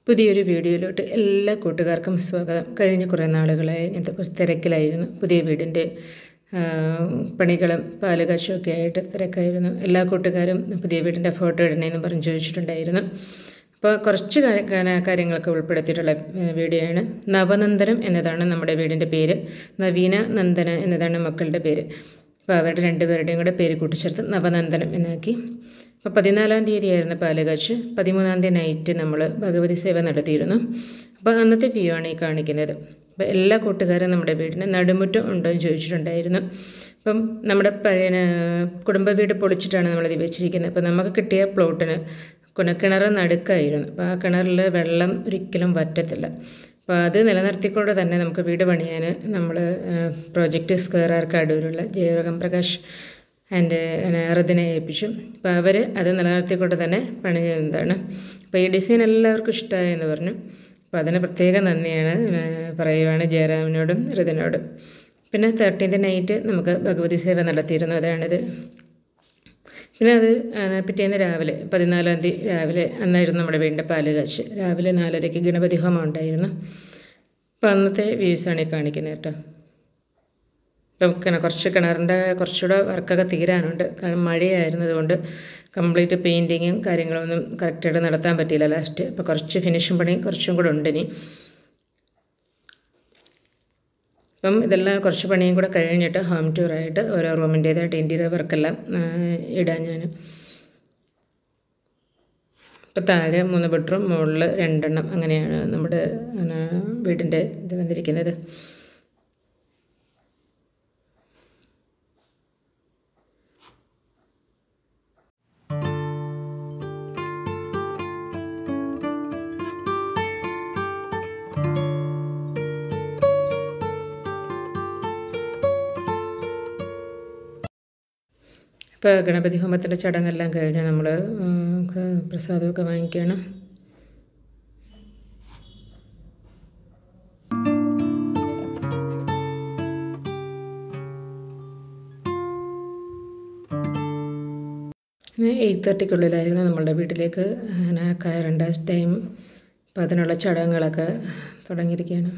പുതിയൊരു വീഡിയോയിലോട്ട് എല്ലാ കൂട്ടുകാർക്കും സ്വാഗതം കഴിഞ്ഞ കുറേ നാളുകളായി ഞാൻ കുറച്ച് തിരക്കിലായിരുന്നു പുതിയ വീടിൻ്റെ ആ, പണികളും പാലുകാശുമൊക്കെ ആയിട്ട് തിരക്കായിരുന്നു എല്ലാ കൂട്ടുകാരും പുതിയ വീടിൻ്റെ ഫോട്ടോ ഇടണേന്ന് പറഞ്ഞ് ചോദിച്ചിട്ടുണ്ടായിരുന്നു അപ്പോൾ കുറച്ച് കാര്യ- കാ- കാര്യങ്ങളൊക്കെ ഉൾപ്പെടുത്തിയിട്ടുള്ള ഏ, വീഡിയോയാണ് നവനന്ദനം എന്നതാണ് നമ്മുടെ വീടിൻ്റെ പേര് നവീന നന്ദന എന്നതാണ് മക്കളുടെ പേര് അപ്പോൾ അവരുടെ രണ്ടുപേരുടെയും കൂടെ പേര് കൂട്ടിച്ചേർത്ത് നവനന്ദനം എന്നാക്കി അപ്പോൾ പതിനാലാം തീയതിയായിരുന്നു പാലുകാച്ച് പതിമൂന്നാം തീയതി നൈറ്റ് നമ്മൾ ഭഗവതി സേവ നടത്തിയിരുന്നു അപ്പോൾ അന്നത്തെ വ്യൂ ആണ് ഈ കാണിക്കുന്നത് അപ്പോൾ എല്ലാ കൂട്ടുകാരും നമ്മുടെ വീടിന് നടുമുറ്റം ഉണ്ടോ എന്ന് ചോദിച്ചിട്ടുണ്ടായിരുന്നു അപ്പം നമ്മുടെ പഴയ കുടുംബ വീട് പൊളിച്ചിട്ടാണ് നമ്മളിത് വെച്ചിരിക്കുന്നത് അപ്പോൾ നമുക്ക് കിട്ടിയ പ്ലോട്ടിന് കുണക്കിണർ നടുക്കായിരുന്നു അപ്പോൾ ആ കിണറിൽ വെള്ളം ഒരിക്കലും വറ്റത്തില്ല അപ്പോൾ അത് നിലനിർത്തിക്കൊണ്ട് തന്നെ നമുക്ക് വീട് പണിയാൻ നമ്മൾ പ്രോജക്റ്റ് സ്ക്വയർ ആർക്ക് അടൂരുള്ള ജയരകം പ്രകാശ് ആൻഡ് റദിനെ ഏൽപ്പിച്ചു അപ്പോൾ അവർ അത് നിലനിർത്തിക്കൊണ്ട് തന്നെ പണി ചെയ്യുന്നതാണ് അപ്പോൾ ഈ ഡിസൈൻ എല്ലാവർക്കും ഇഷ്ടമായി എന്ന് പറഞ്ഞു അപ്പോൾ അതിന് പ്രത്യേക നന്ദിയാണ് ഏഹ് പറയുവാണ് ജയറാമിനോടും ഋതിനോടും പിന്നെ തേർട്ടീൻത് നൈറ്റ് നമുക്ക് ഭഗവതി സേവ നടത്തിയിരുന്നു അതാണിത് പിന്നെ അത് ആ, പിറ്റേന്ന് രാവിലെ പതിനാലാം തീയതി രാവിലെ അന്നായിരുന്നു നമ്മുടെ വീടിൻ്റെ പാല് കാച്ച് രാവിലെ നാലരയ്ക്ക് ഗണപതി ഹോമം ഉണ്ടായിരുന്നു അപ്പോൾ അന്നത്തെ വ്യൂസാണ് ഈ കാണിക്കുന്നത് കേട്ടോ ഇപ്പം കിണ കുറച്ച് കിണറിൻ്റെ കുറച്ചുകൂടെ വർക്കൊക്കെ തീരാനുണ്ട് കാരണം മഴയായിരുന്നതുകൊണ്ട് കംപ്ലീറ്റ് പെയിൻറ്റിങ്ങും കാര്യങ്ങളൊന്നും കറക്റ്റായിട്ട് നടത്താൻ പറ്റിയില്ല ലാസ്റ്റ് അപ്പോൾ കുറച്ച് ഫിനിഷിംഗ് പണി കുറച്ചും കൂടെ ഉണ്ട് ഇനി അപ്പം ഇതെല്ലാം കുറച്ച് പണിയും കൂടെ കഴിഞ്ഞിട്ട് ഹോം ടൂറായിട്ട് ഓരോ റൂമിൻ്റേതായിട്ട് ഇൻറ്റീരിയർ വർക്കെല്ലാം ആ, ഇടാൻ ഞാൻ ഇപ്പം താഴെ മൂന്ന് ബെഡ്റൂം മുകളിൽ രണ്ടെണ്ണം അങ്ങനെയാണ് നമ്മുടെ ആ, വീടിൻ്റെ ഇത് വന്നിരിക്കുന്നത് ഇപ്പോൾ ഗണപതി ഹോമത്തിൻ്റെ ചടങ്ങെല്ലാം കഴിഞ്ഞ് നമ്മൾ പ്രസാദമൊക്കെ വാങ്ങിക്കുകയാണ് പിന്നെ എയ്റ്റ് തേർട്ടിക്കുള്ളിലായിരുന്നു നമ്മളുടെ വീട്ടിലേക്ക് അങ്ങനെ കയറേണ്ട ടൈം അപ്പോൾ അതിനുള്ള ചടങ്ങുകളൊക്കെ തുടങ്ങിയിരിക്കുകയാണ്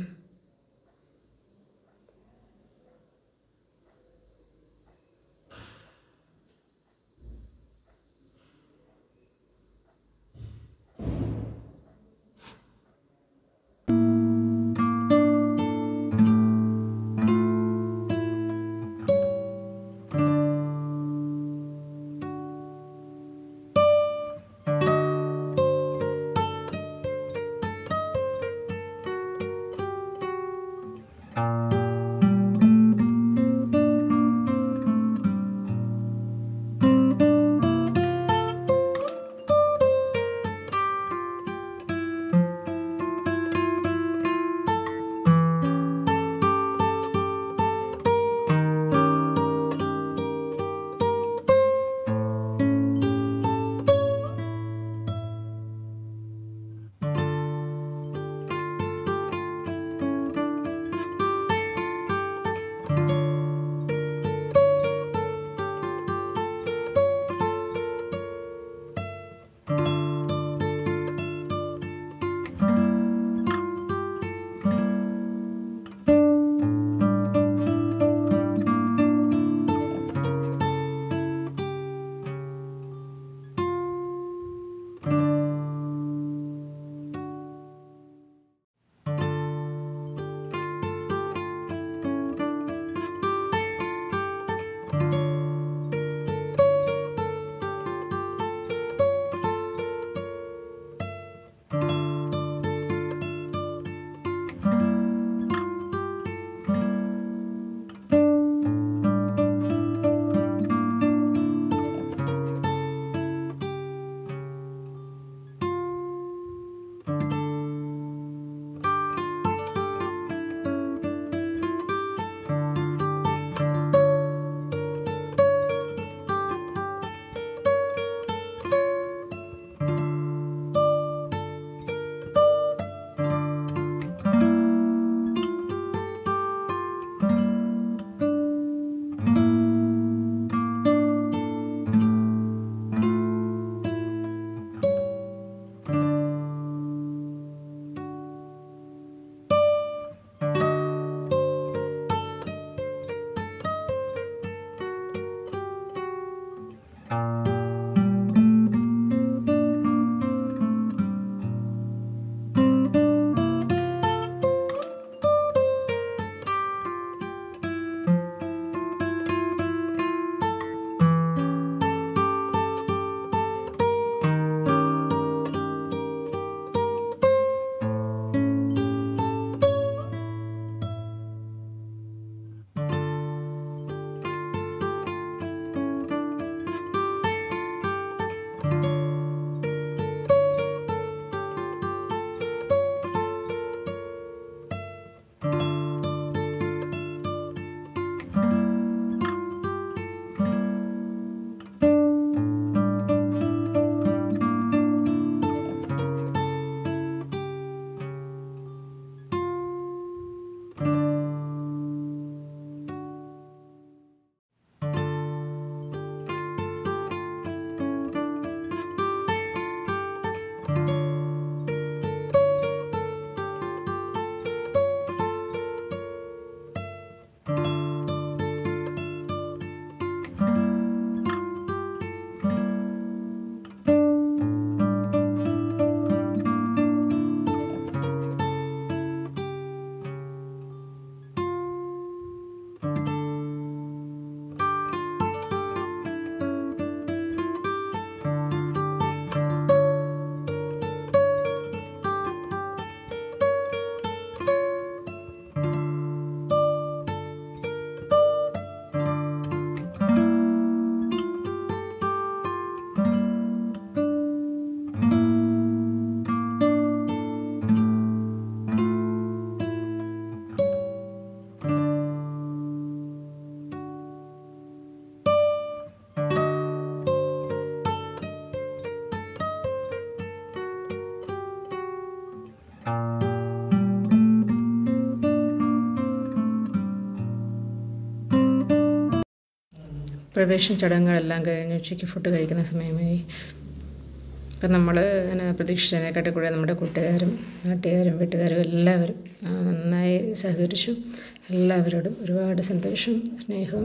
പ്രവേശന ചടങ്ങുകളെല്ലാം കഴിഞ്ഞ് ഉച്ചയ്ക്ക് ഫുഡ് കഴിക്കുന്ന സമയമായി അപ്പം നമ്മൾ പ്രതീക്ഷിച്ചതിനെക്കാട്ടി കൂടെ നമ്മുടെ കൂട്ടുകാരും നാട്ടുകാരും വീട്ടുകാരും എല്ലാവരും ആ, നന്നായി സഹകരിച്ചു എല്ലാവരോടും ഒരുപാട് സന്തോഷവും സ്നേഹവും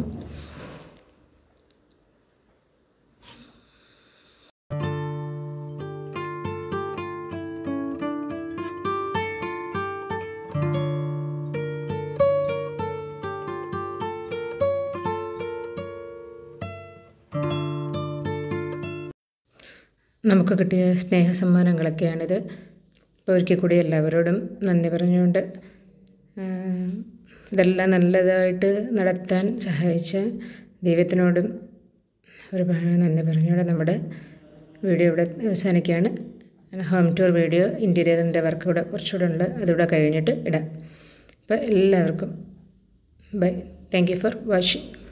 നമുക്ക് കിട്ടിയ സ്നേഹ സമ്മാനങ്ങളൊക്കെയാണിത് അപ്പോൾ ഒരിക്കൽ കൂടി എല്ലാവരോടും നന്ദി പറഞ്ഞുകൊണ്ട് ആ, ഇതെല്ലാം നല്ലതായിട്ട് നടത്താൻ സഹായിച്ച ദൈവത്തിനോടും ഒരുപാട് നന്ദി പറഞ്ഞുകൊണ്ട് നമ്മുടെ വീഡിയോ ഇവിടെ അവസാനിക്കുകയാണ് ഹോം ടൂർ വീഡിയോ ഇൻറ്റീരിയറിൻ്റെ വർക്ക് കൂടെ കുറച്ചുകൂടെ ഉണ്ട് അതുകൂടെ കഴിഞ്ഞിട്ട് ഇടാം അപ്പോൾ എല്ലാവർക്കും bye thank you for watching